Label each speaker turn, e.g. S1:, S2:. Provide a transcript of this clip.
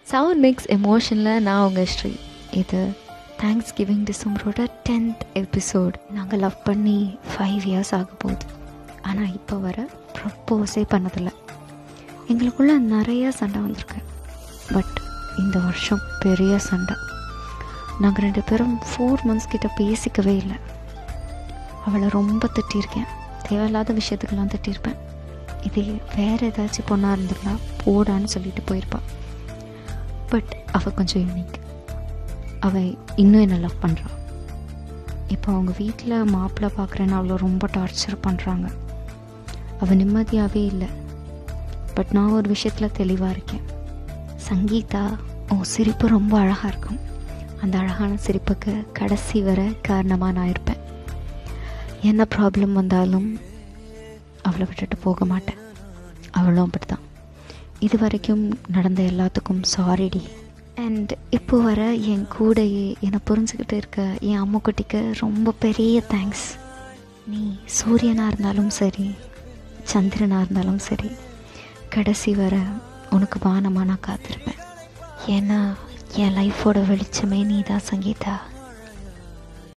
S1: sound mix எமோஷனில் நான் உங்கள் ஸ்ரீ இது தேங்க்ஸ் கிவிங் டிசம்பரோட டென்த் எபிசோட் நாங்கள் லவ் பண்ணி ஃபைவ் இயர்ஸ் ஆக போகுது ஆனால் இப்போ வர ப்ரப்போஸே பண்ணதில்லை எங்களுக்குள்ள நிறைய சண்டை வந்திருக்கு பட் இந்த வருஷம் பெரிய சண்டை நாங்கள் ரெண்டு பேரும் ஃபோர் மந்த்ஸ் கிட்ட பேசிக்கவே இல்லை அவளை ரொம்ப திட்டியிருக்கேன் தேவையில்லாத விஷயத்துக்கெல்லாம் திட்டியிருப்பேன் இதே வேறு ஏதாச்சும் பொண்ணாக இருந்திருந்தா போடான்னு சொல்லிட்டு போயிருப்பாள் பட் அவள் கொஞ்சம் யூனிக் அவள் இன்னும் என்னை லவ் பண்ணுறான் இப்போ அவங்க வீட்டில் மாப்பிள்ளை பார்க்குறேன்னு அவளை ரொம்ப டார்ச்சர் பண்ணுறாங்க அவள் நிம்மதியாகவே இல்லை பட் நான் ஒரு விஷயத்தில் தெளிவாக இருக்கேன் சங்கீதா உன் சிரிப்பு ரொம்ப அழகாக இருக்கும் அந்த அழகான சிரிப்புக்கு கடைசி வர காரணமாக நான் இருப்பேன் என்ன ப்ராப்ளம் வந்தாலும் அவளை விட்டுட்டு போக மாட்டேன் அவளும் அப்படி தான் இது வரைக்கும் நடந்த எல்லாத்துக்கும் சாரிடி அண்ட் இப்போ வர என் கூடையே என்னை புரிஞ்சுக்கிட்டு இருக்க என் அம்முக்குட்டிக்கு ரொம்ப பெரிய தேங்க்ஸ் நீ சூரியனாக இருந்தாலும் சரி சந்திரனாக இருந்தாலும் சரி கடைசி வர உனக்கு வானமாக நான் காத்திருப்பேன் ஏன்னா என் லைஃபோட வெளிச்சமே நீ தான் சங்கீதா